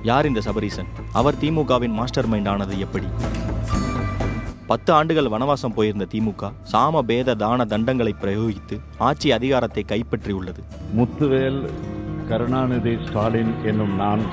யார் இந்த சபரீசன் அவர் திமுகவின் மாஸ்டர் மைண்ட் ஆனது எப்படி பத்து ஆண்டுகள் வனவாசம் போயிருந்த திமுக சாம பேத தான தண்டங்களை பிரயோகித்து ஆட்சி அதிகாரத்தை கைப்பற்றியுள்ளது முத்துவேல் கருணாநிதி ஸ்டாலின் என்னும் நான்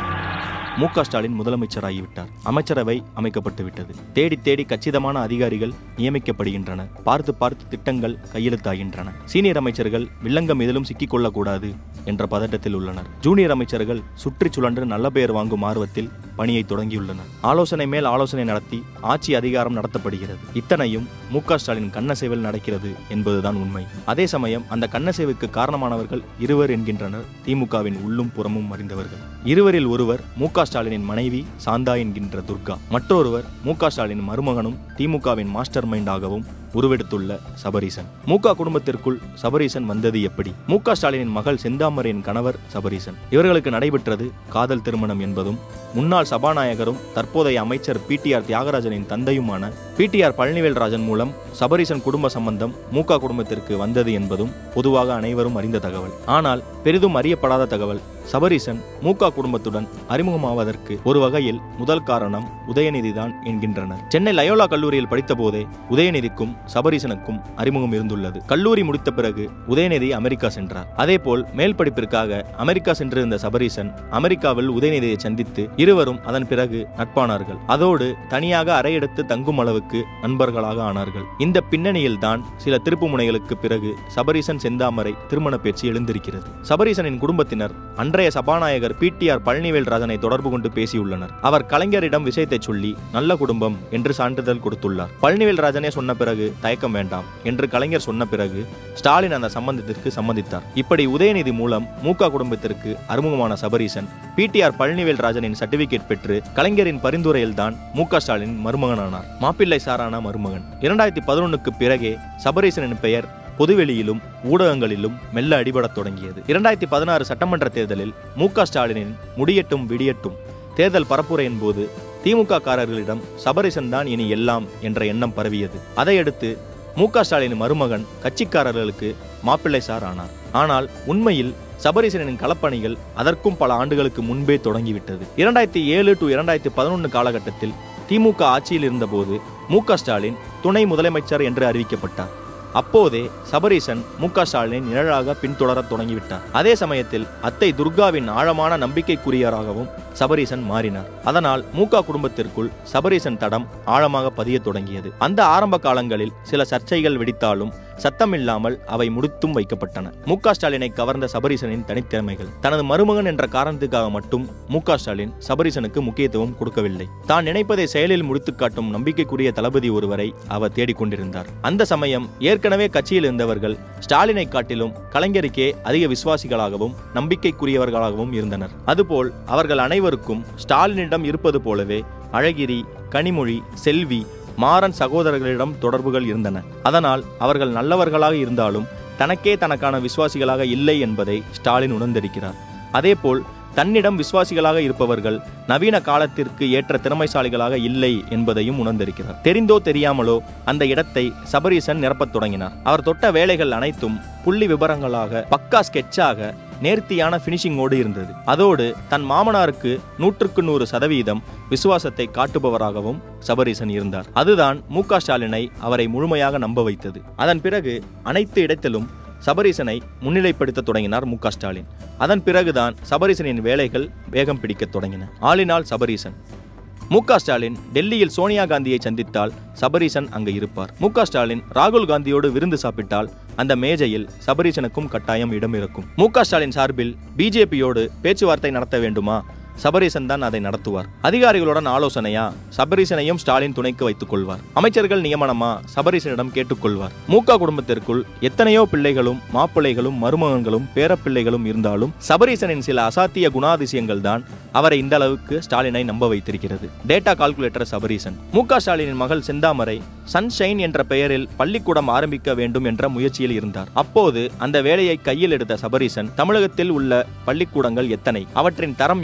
மு க ஸ்டாலின் முதலமைச்சராகிவிட்டார் அமைச்சரவை அமைக்கப்பட்டு விட்டது தேடி தேடி கச்சிதமான அதிகாரிகள் நியமிக்கப்படுகின்றன பார்த்து பார்த்து திட்டங்கள் கையெழுத்தாகின்றன சீனியர் அமைச்சர்கள் வில்லங்கம் எதிலும் சிக்கிக்கொள்ளக்கூடாது என்ற பதட்டத்தில் உள்ளனர் ஜூனியர் அமைச்சர்கள் சுற்றி சுழன்று நல்ல பெயர் வாங்கும் ஆர்வத்தில் பணியை தொடங்கியுள்ளனர் ஆலோசனை மேல் ஆலோசனை நடத்தி ஆட்சி அதிகாரம் நடத்தப்படுகிறது இத்தனையும் மு க ஸ்டாலின் கண்ணசைவில் நடக்கிறது என்பதுதான் உண்மை அதே சமயம் அந்த கண்ணசைவுக்கு காரணமானவர்கள் இருவர் என்கின்றனர் திமுகவின் உள்ளும் புறமும் அறிந்தவர்கள் இருவரில் ஒருவர் மு க ஸ்டாலினின் மனைவி சாந்தா என்கின்ற துர்கா மற்றொருவர் மு க ஸ்டாலின் மருமகனும் திமுகவின் மாஸ்டர் மைண்டாகவும் உருவெடுத்துள்ள சபரீசன் மு க குடும்பத்திற்குள் சபரீசன் வந்தது எப்படி மு க ஸ்டாலினின் மகள் செந்தாமரையின் கணவர் சபரீசன் இவர்களுக்கு நடைபெற்றது காதல் திருமணம் என்பதும் முன்னாள் சபாநாயகரும் தற்போதைய அமைச்சர் பிடிஆர் தியாகராஜனின் தந்தையுமான பிடிஆர் பழனிவேல்ராஜன் மூலம் சபரீசன் குடும்ப சம்பந்தம் மு க குடும்பத்திற்கு வந்தது என்பதும் பொதுவாக அனைவரும் அறிந்த தகவல் ஆனால் பெரிதும் அறியப்படாத தகவல் சபரீசன் மு க குடும்பத்துடன் அறிமுகமாவதற்கு ஒரு வகையில் முதல் காரணம் உதயநிதிதான் என்கின்றனர் சென்னை லயோலா கல்லூரியில் படித்தபோதே உதயநிதிக்கும் சபரீசனுக்கும் அறிமுகம் இருந்துள்ளது கல்லூரி முடித்த பிறகு உதயநிதி அமெரிக்கா சென்றார் அதேபோல் மேல் படிப்பிற்காக அமெரிக்கா சென்றிருந்த சபரீசன் அமெரிக்காவில் உதயநிதியை சந்தித்து இருவரும் அதன் பிறகு நட்பானார்கள் அதோடு தனியாக அறையெடுத்து தங்கும் அளவுக்கு நண்பர்களாக ஆனார்கள் இந்த பின்னணியில் தான் சில திருப்பு முனைகளுக்கு பிறகு சபரீசன் செந்தாமரை திருமண பேச்சு எழுந்திருக்கிறது சபரீசனின் குடும்பத்தினர் அன்றைய சபாநாயகர் பிடிஆர் பழனிவேல் ராஜனை தொடர்பு கொண்டு பேசியுள்ளனர் அவர் கலைஞரிடம் விஷயத்தை சொல்லி நல்ல குடும்பம் என்று சான்றிதழ் கொடுத்துள்ளார் பழனிவேல் ராஜனே சொன்ன பிறகு தயக்கம் வேண்டாம் என்று கலைஞர் சொன்ன பிறகு ஸ்டாலின் அந்த சம்பந்தத்திற்கு சம்மதித்தார் இப்படி உதயநிதி மூலம் மு க குடும்பத்திற்கு அறிமுகமான சபரீசன் பிடிஆர் பழனிவேல் ராஜனின் சர்டிபிகேட் பெற்று கலைஞரின் பரிந்துரையில் தான் மு க ஸ்டாலின் மருமகனானார் மாப்பிள்ளை சாரான மருமகன் இரண்டாயிரத்தி பதினொன்னுக்கு பிறகே சபரீசனின் பெயர் பொதுவெளியிலும் ஊடகங்களிலும் மெல்ல அடிபடத் தொடங்கியது இரண்டாயிரத்தி பதினாறு சட்டமன்ற தேர்தலில் மு க ஸ்டாலினின் முடியட்டும் விடியட்டும் தேர்தல் பரப்புரையின் போது திமுக காரர்களிடம் சபரீசன் தான் இனி எல்லாம் என்ற எண்ணம் பரவியது அதையடுத்து மு க ஸ்டாலின் மருமகன் கட்சிக்காரர்களுக்கு மாப்பிள்ளை சார் ஆனார் ஆனால் உண்மையில் சபரீசனின் களப்பணிகள் அதற்கும் பல ஆண்டுகளுக்கு முன்பே தொடங்கிவிட்டது இரண்டாயிரத்தி ஏழு டு இரண்டாயிரத்தி பதினொன்று காலகட்டத்தில் திமுக ஆட்சியில் இருந்தபோது மு க ஸ்டாலின் துணை முதலமைச்சர் என்று அறிவிக்கப்பட்டார் அப்போதே சபரீசன் மு க ஸ்டாலினை நிழலாக பின்தொடரத் தொடங்கிவிட்டார் அதே சமயத்தில் அத்தை துர்காவின் ஆழமான நம்பிக்கைக்குரியவராகவும் சபரீசன் மாறினார் அதனால் மு க குடும்பத்திற்குள் சபரீசன் தடம் ஆழமாக பதியத் தொடங்கியது அந்த ஆரம்ப காலங்களில் சில சர்ச்சைகள் வெடித்தாலும் சத்தமில்லாமல் அவை முடித்தும் வைக்கப்பட்டன மு க ஸ்டாலினை கவர்ந்த சபரீசனின் தனித்திறமைகள் தனது மருமகன் என்ற காரணத்துக்காக மட்டும் மு க ஸ்டாலின் சபரீசனுக்கு முக்கியத்துவம் கொடுக்கவில்லை தான் நினைப்பதை செயலில் முடித்துக் காட்டும் நம்பிக்கைக்குரிய தளபதி ஒருவரை அவர் தேடிக்கொண்டிருந்தார் அந்த சமயம் ஏற்கனவே கட்சியில் இருந்தவர்கள் ஸ்டாலினை காட்டிலும் கலைஞருக்கே அதிக விசுவாசிகளாகவும் நம்பிக்கைக்குரியவர்களாகவும் இருந்தனர் அதுபோல் அவர்கள் அனைவருக்கும் ஸ்டாலினிடம் இருப்பது போலவே அழகிரி கனிமொழி செல்வி மாறன் சகோதரர்களிடம் தொடர்புகள் இருந்தன அதனால் அவர்கள் நல்லவர்களாக இருந்தாலும் தனக்கே தனக்கான விசுவாசிகளாக இல்லை என்பதை ஸ்டாலின் உணர்ந்திருக்கிறார் அதேபோல் தன்னிடம் விசுவாசிகளாக இருப்பவர்கள் நவீன காலத்திற்கு ஏற்ற திறமைசாலிகளாக இல்லை என்பதையும் உணர்ந்திருக்கிறார் தெரிந்தோ தெரியாமலோ அந்த இடத்தை சபரீசன் நிரப்பத் தொடங்கினார் அவர் தொட்ட வேலைகள் அனைத்தும் புள்ளி விவரங்களாக பக்கா ஸ்கெட்சாக நேர்த்தியான பினிஷிங்கோடு இருந்தது அதோடு தன் மாமனாருக்கு நூற்றுக்கு நூறு சதவீதம் விசுவாசத்தை காட்டுபவராகவும் சபரீசன் இருந்தார் அதுதான் மு க ஸ்டாலினை அவரை முழுமையாக நம்ப வைத்தது அதன் பிறகு அனைத்து இடத்திலும் சபரீசனை முன்னிலைப்படுத்த தொடங்கினார் மு க ஸ்டாலின் அதன் பிறகுதான் சபரீசனின் வேலைகள் வேகம் பிடிக்கத் தொடங்கின ஆளினால் சபரீசன் மு க ஸ்டாலின் டெல்லியில் சோனியா காந்தியை சந்தித்தால் சபரீசன் அங்கு இருப்பார் மு க ஸ்டாலின் ராகுல் காந்தியோடு விருந்து சாப்பிட்டால் அந்த மேஜையில் சபரீசனுக்கும் கட்டாயம் இடம் இருக்கும் மு க ஸ்டாலின் சார்பில் பிஜேபியோடு பேச்சுவார்த்தை நடத்த வேண்டுமா சபரீசன் தான் அதை நடத்துவார் அதிகாரிகளுடன் ஆலோசனையா சபரீசனையும் ஸ்டாலின் துணைக்கு வைத்துக் கொள்வார் அமைச்சர்கள் நியமனமா சபரீசனிடம் கேட்டுக்கொள்வார் மூகா குடும்பத்திற்குள் எத்தனையோ பிள்ளைகளும் மாப்பிள்ளைகளும் மருமகன்களும் பேரப்பிள்ளைகளும் இருந்தாலும் சபரீசனின் சில அசாத்திய குணாதிசயங்கள் தான் அவரை இந்த அளவுக்கு ஸ்டாலினை நம்ப வைத்திருக்கிறது டேட்டா கால்குலேட்டர் சபரீசன் மு க ஸ்டாலினின் மகள் செந்தாமரை சன்ஷைன் என்ற பெயரில் பள்ளிக்கூடம் ஆரம்பிக்க வேண்டும் என்ற முயற்சியில் இருந்தார் அப்போது அந்த வேலையை கையில் எடுத்த சபரீசன் தமிழகத்தில் உள்ள பள்ளிக்கூடங்கள் எத்தனை அவற்றின் தரம் என்ன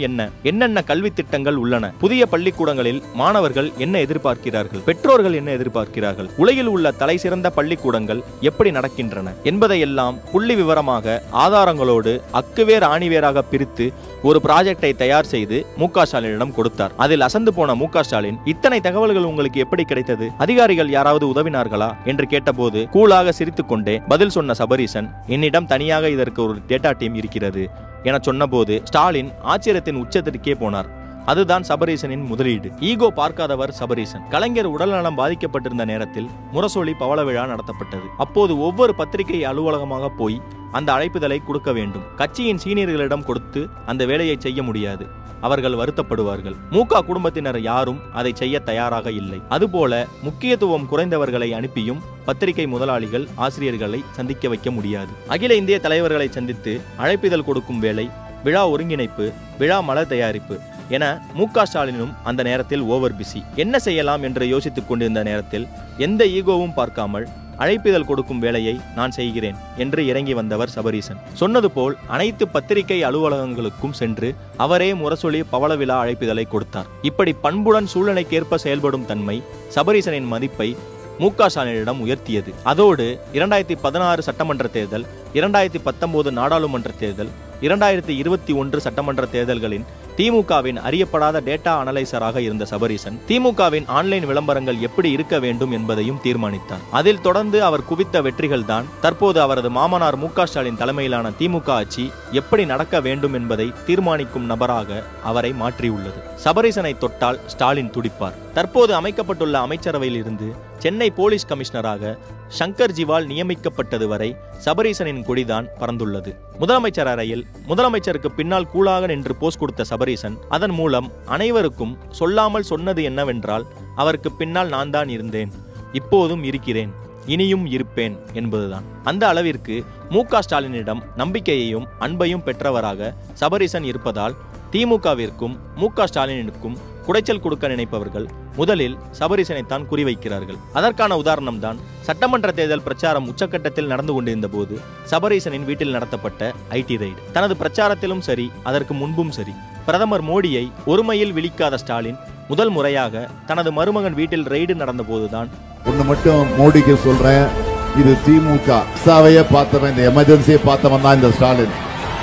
என்னென்ன கல்வி திட்டங்கள் உள்ளன புதிய பள்ளிக்கூடங்களில் மாணவர்கள் என்ன எதிர்பார்க்கிறார்கள் பெற்றோர்கள் என்ன எதிர்பார்க்கிறார்கள் உலகில் உள்ள தலை சிறந்த பள்ளிக்கூடங்கள் எப்படி நடக்கின்றன என்பதையெல்லாம் புள்ளி விவரமாக ஆதாரங்களோடு அக்குவேர் ஆணிவேராக பிரித்து ஒரு ப்ராஜெக்டை தயார் செய்து மு க ஸ்டாலினிடம் கொடுத்தார் அதில் அசந்து போன மு க ஸ்டாலின் இத்தனை தகவல்கள் உங்களுக்கு எப்படி கிடைத்தது அதிகாரிகள் யாராவது உதவினார்களா என்று கேட்டபோது கூலாக சிரித்துக்கொண்டே பதில் சொன்ன சபரீசன் என்னிடம் தனியாக இதற்கு ஒரு டேட்டா டீம் இருக்கிறது என சொன்னபோது ஸ்டாலின் ஆச்சரியத்தின் உச்சத்திற்கே போனார் அதுதான் சபரீசனின் முதலீடு ஈகோ பார்க்காதவர் சபரீசன் கலைஞர் உடல்நலம் பாதிக்கப்பட்டிருந்த நேரத்தில் முரசொலி பவள விழா நடத்தப்பட்டது அப்போது ஒவ்வொரு பத்திரிகை அலுவலகமாக போய் அந்த அழைப்புதலை கொடுக்க வேண்டும் கட்சியின் சீனியர்களிடம் கொடுத்து அந்த வேலையை செய்ய முடியாது அவர்கள் வருத்தப்படுவார்கள் மூகா குடும்பத்தினர் யாரும் அதை செய்ய தயாராக இல்லை அதுபோல முக்கியத்துவம் குறைந்தவர்களை அனுப்பியும் பத்திரிகை முதலாளிகள் ஆசிரியர்களை சந்திக்க வைக்க முடியாது அகில இந்திய தலைவர்களை சந்தித்து அழைப்பிதழ் கொடுக்கும் வேலை விழா ஒருங்கிணைப்பு விழா மலர் தயாரிப்பு என மு க ஸ்டாலினும் அந்த நேரத்தில் ஓவர் பிஸி என்ன செய்யலாம் என்று யோசித்துக் கொண்டிருந்த நேரத்தில் எந்த ஈகோவும் பார்க்காமல் அழைப்பிதழ் கொடுக்கும் வேலையை நான் செய்கிறேன் என்று இறங்கி வந்தவர் சபரீசன் சொன்னது போல் அனைத்து பத்திரிகை அலுவலகங்களுக்கும் சென்று அவரே முரசொலி பவள விழா அழைப்பிதழை கொடுத்தார் இப்படி பண்புடன் சூழ்நிலைக்கேற்ப செயல்படும் தன்மை சபரீசனின் மதிப்பை மு க ஸ்டாலினிடம் உயர்த்தியது அதோடு இரண்டாயிரத்தி பதினாறு சட்டமன்ற தேர்தல் இரண்டாயிரத்தி பத்தொன்பது நாடாளுமன்ற தேர்தல் இரண்டாயிரத்தி இருபத்தி ஒன்று சட்டமன்ற தேர்தல்களின் திமுகவின் அறியப்படாத டேட்டா அனலைசராக இருந்த சபரீசன் திமுகவின் ஆன்லைன் விளம்பரங்கள் எப்படி இருக்க வேண்டும் என்பதையும் தீர்மானித்தார் அதில் தொடர்ந்து அவர் குவித்த வெற்றிகள் தான் தற்போது அவரது மாமனார் மு க ஸ்டாலின் தலைமையிலான திமுக ஆட்சி எப்படி நடக்க வேண்டும் என்பதை தீர்மானிக்கும் நபராக அவரை மாற்றியுள்ளது சபரீசனை தொட்டால் ஸ்டாலின் துடிப்பார் தற்போது அமைக்கப்பட்டுள்ள அமைச்சரவையில் இருந்து சென்னை போலீஸ் கமிஷனராக சங்கர் ஜிவால் நியமிக்கப்பட்டது வரை சபரீசனின் கொடிதான் பறந்துள்ளது முதலமைச்சர் அறையில் முதலமைச்சருக்கு பின்னால் கூலாக நின்று போஸ் கொடுத்த சபரீசன் அதன் மூலம் அனைவருக்கும் சொல்லாமல் சொன்னது என்னவென்றால் அவருக்கு பின்னால் நான் தான் இருந்தேன் இப்போதும் இருக்கிறேன் இனியும் இருப்பேன் என்பதுதான் அந்த அளவிற்கு மு க ஸ்டாலினிடம் நம்பிக்கையையும் அன்பையும் பெற்றவராக சபரீசன் இருப்பதால் திமுகவிற்கும் மு க ஸ்டாலினுக்கும் குடைச்சல் கொடுக்க நினைப்பவர்கள் முதலில் சபரீசனைத்தான் குறிவைக்கிறார்கள் அதற்கான உதாரணம் தான் சட்டமன்ற தேர்தல் பிரச்சாரம் உச்சக்கட்டத்தில் நடந்து கொண்டிருந்த போது சபரீசனின் வீட்டில் நடத்தப்பட்ட ஐடி ரைடு தனது பிரச்சாரத்திலும் சரி அதற்கு முன்பும் சரி பிரதமர் மோடியை ஒருமையில் விழிக்காத ஸ்டாலின் முதல் முறையாக தனது மருமகன் வீட்டில் ரெய்டு நடந்தபோதுதான் ஒண்ணு மட்டும் மோடிக்கு சொல்றேன் இது திமுக சாவையே பார்த்தவன் இந்த எமர்ஜென்சியை பார்த்தவன் தான் இந்த ஸ்டாலின்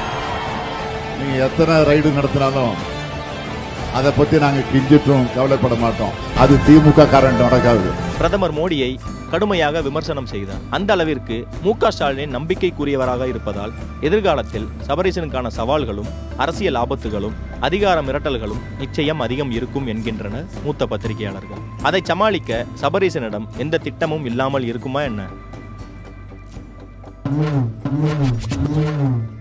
நீங்க எத்தனை ரைடு நடத்தினாலும் அதை பத்தி நாங்க கிஞ்சிட்டும் கவலைப்பட மாட்டோம் அது திமுக காரன் நடக்காது பிரதமர் மோடியை கடுமையாக விமர்சனம் செய்தார் அந்த அளவிற்கு மு க ஸ்டாலின் நம்பிக்கைக்குரியவராக இருப்பதால் எதிர்காலத்தில் சபரீசனுக்கான சவால்களும் அரசியல் ஆபத்துகளும் அதிகார மிரட்டல்களும் நிச்சயம் அதிகம் இருக்கும் என்கின்றனர் மூத்த பத்திரிகையாளர்கள் அதை சமாளிக்க சபரீசனிடம் எந்த திட்டமும் இல்லாமல் இருக்குமா என்ன